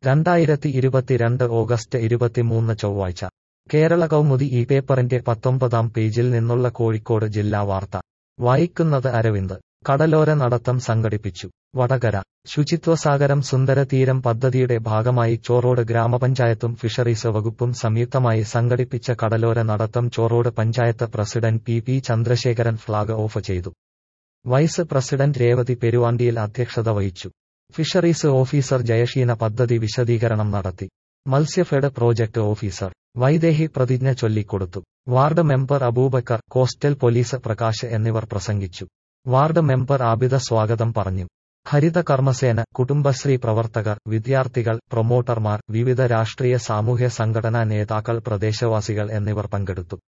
രണ്ടായിരത്തി ഇരുപത്തിരണ്ട് ഓഗസ്റ്റ് ഇരുപത്തിമൂന്ന് ചൊവ്വാഴ്ച കേരള കൗമുദി ഈ പേപ്പറിന്റെ പത്തൊമ്പതാം പേജിൽ നിന്നുള്ള കോഴിക്കോട് ജില്ലാ വാർത്ത വായിക്കുന്നത് അരവിന്ദ് കടലോര നടത്തം സംഘടിപ്പിച്ചു വടകര ശുചിത്വസാഗരം സുന്ദര തീരം പദ്ധതിയുടെ ഭാഗമായി ചോറോട് ഗ്രാമപഞ്ചായത്തും ഫിഷറീസ് വകുപ്പും സംയുക്തമായി സംഘടിപ്പിച്ച കടലോര നടത്തം Chorode panchayat president P P Chandrasekharan flag off ചെയ്തു വൈസ് പ്രസിഡന്റ് രേവതി പെരുവാണ്ടിയിൽ അധ്യക്ഷത വഹിച്ചു ഫിഷറീസ് ഓഫീസർ ജയഷീന പദ്ധതി വിശദീകരണം നടത്തി മത്സ്യഫെഡ് പ്രോജക്ട് ഓഫീസർ വൈദേഹി പ്രതിജ്ഞ ചൊല്ലിക്കൊടുത്തു ward member Abubakar coastal police Prakash എന്നിവർ പ്രസംഗിച്ചു വാർഡ് മെമ്പർ ആബിദ സ്വാഗതം പറഞ്ഞു ഹരിത കർമ്മസേന കുടുംബശ്രീ പ്രവർത്തകർ വിദ്യാർത്ഥികൾ പ്രൊമോട്ടർമാർ വിവിധ രാഷ്ട്രീയ സാമൂഹ്യ സംഘടനാ നേതാക്കൾ പ്രദേശവാസികൾ എന്നിവർ പങ്കെടുത്തു